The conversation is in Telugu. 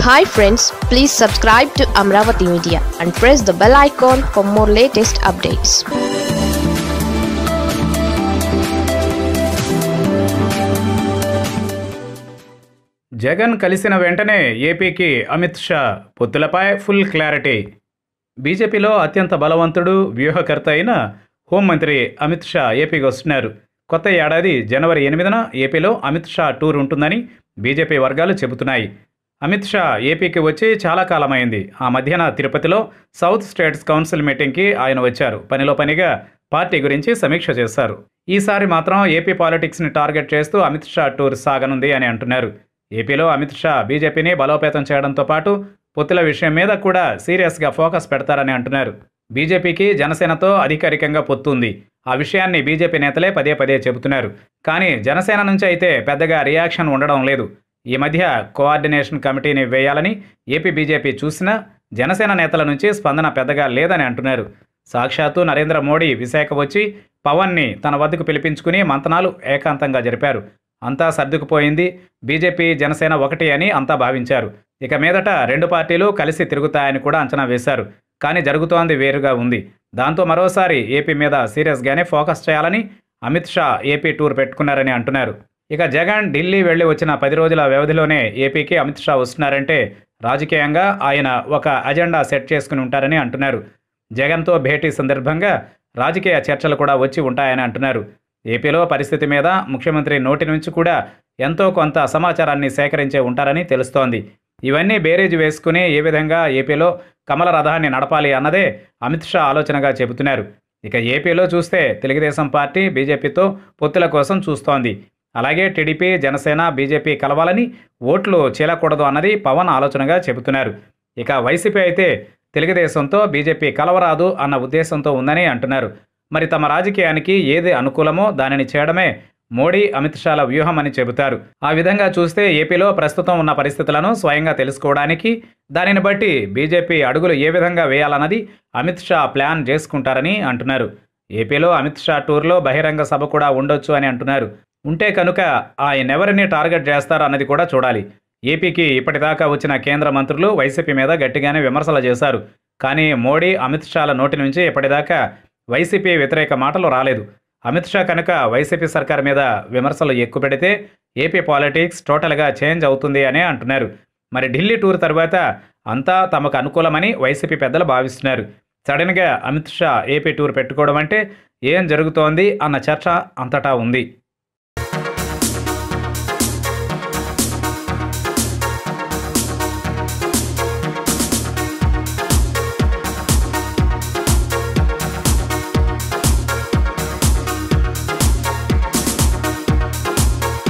hi friends please subscribe to Amaravati media and press the bell icon for more latest updates Jagan కలిసిన వెంటనే ఏపీకి అమిత్ షా పొత్తులపై ఫుల్ క్లారిటీ బీజేపీలో అత్యంత బలవంతుడు వ్యూహకర్త అయిన హోంమంత్రి అమిత్ షా ఏపీకి వస్తున్నారు కొత్త ఏడాది జనవరి ఎనిమిదిన ఏపీలో అమిత్ షా టూర్ ఉంటుందని బీజేపీ వర్గాలు చెబుతున్నాయి అమిత్ షా ఏపీకి వచ్చి చాలా కాలమైంది ఆ మధ్యన తిరుపతిలో సౌత్ స్టేట్స్ కౌన్సిల్ మీటింగ్కి ఆయన వచ్చారు పనిలో పనిగా పార్టీ గురించి సమీక్ష చేశారు ఈసారి మాత్రం ఏపీ పాలిటిక్స్ని టార్గెట్ చేస్తూ అమిత్ షా టూర్ సాగనుంది అని అంటున్నారు ఏపీలో అమిత్ షా బీజేపీని బలోపేతం చేయడంతో పాటు పొత్తుల విషయం మీద కూడా సీరియస్గా ఫోకస్ పెడతారని అంటున్నారు బీజేపీకి జనసేనతో అధికారికంగా పొత్తు ఉంది ఆ విషయాన్ని బీజేపీ నేతలే పదే పదే చెబుతున్నారు కానీ జనసేన నుంచి అయితే పెద్దగా రియాక్షన్ ఉండడం లేదు ఈ మధ్య కోఆర్డినేషన్ కమిటీని వేయాలని ఏపీ బీజేపీ చూసినా జనసేన నేతల నుంచి స్పందన పెద్దగా లేదని అంటున్నారు సాక్షాత్తు నరేంద్ర మోడీ విశాఖ వచ్చి పవన్ని తన వద్దకు పిలిపించుకుని మంతనాలు ఏకాంతంగా జరిపారు అంతా సర్దుకుపోయింది బీజేపీ జనసేన ఒకటి అని అంతా భావించారు ఇక మీదట రెండు పార్టీలు కలిసి తిరుగుతాయని కూడా అంచనా వేశారు కానీ జరుగుతోంది వేరుగా ఉంది దాంతో మరోసారి ఏపీ మీద సీరియస్గానే ఫోకస్ చేయాలని అమిత్ షా ఏపీ టూర్ పెట్టుకున్నారని అంటున్నారు ఇక జగన్ ఢిల్లీ వెళ్లి వచ్చిన పది రోజుల వ్యవధిలోనే ఏపీకి అమిత్ షా వస్తున్నారంటే రాజకీయంగా ఆయన ఒక అజెండా సెట్ చేసుకుని ఉంటారని అంటున్నారు జగన్తో భేటీ సందర్భంగా రాజకీయ చర్చలు కూడా వచ్చి ఉంటాయని అంటున్నారు ఏపీలో పరిస్థితి మీద ముఖ్యమంత్రి నోటి నుంచి కూడా ఎంతో కొంత సమాచారాన్ని సేకరించే ఉంటారని తెలుస్తోంది ఇవన్నీ బేరేజ్ వేసుకుని ఏ విధంగా ఏపీలో కమల రథాన్ని నడపాలి అన్నదే అమిత్ షా ఆలోచనగా చెబుతున్నారు ఇక ఏపీలో చూస్తే తెలుగుదేశం పార్టీ బీజేపీతో పొత్తుల కోసం చూస్తోంది అలాగే టీడీపీ జనసేన బీజేపీ కలవాలని ఓట్లు చీలకూడదు అన్నది పవన్ ఆలోచనగా చెబుతున్నారు ఇక వైసీపీ అయితే తెలుగుదేశంతో బీజేపీ కలవరాదు అన్న ఉద్దేశంతో ఉందని అంటున్నారు మరి తమ రాజకీయానికి ఏది అనుకూలమో దానిని చేయడమే మోడీ అమిత్ షాల వ్యూహం అని చెబుతారు ఆ విధంగా చూస్తే ఏపీలో ప్రస్తుతం ఉన్న పరిస్థితులను స్వయంగా తెలుసుకోవడానికి దానిని బట్టి బీజేపీ అడుగులు ఏ విధంగా వేయాలన్నది అమిత్ షా ప్లాన్ చేసుకుంటారని అంటున్నారు ఏపీలో అమిత్ షా టూర్లో బహిరంగ సభ కూడా ఉండొచ్చు అని అంటున్నారు ఉంటే కనుక ఆయన ఎవరిని టార్గెట్ చేస్తారు అన్నది కూడా చూడాలి ఏపీకి ఇప్పటిదాకా వచ్చిన కేంద్ర మంత్రులు వైసీపీ మీద గట్టిగానే విమర్శలు చేశారు కానీ మోడీ అమిత్ షాల నోటి నుంచి ఇప్పటిదాకా వైసీపీ వ్యతిరేక మాటలు రాలేదు అమిత్ షా కనుక వైసీపీ సర్కార్ మీద విమర్శలు ఎక్కువ పెడితే ఏపీ పాలిటిక్స్ టోటల్గా చేంజ్ అవుతుంది అనే అంటున్నారు మరి ఢిల్లీ టూర్ తర్వాత అంతా తమకు అనుకూలమని వైసీపీ పెద్దలు భావిస్తున్నారు సడన్గా అమిత్ షా ఏపీ టూర్ పెట్టుకోవడం అంటే ఏం జరుగుతోంది అన్న చర్చ అంతటా ఉంది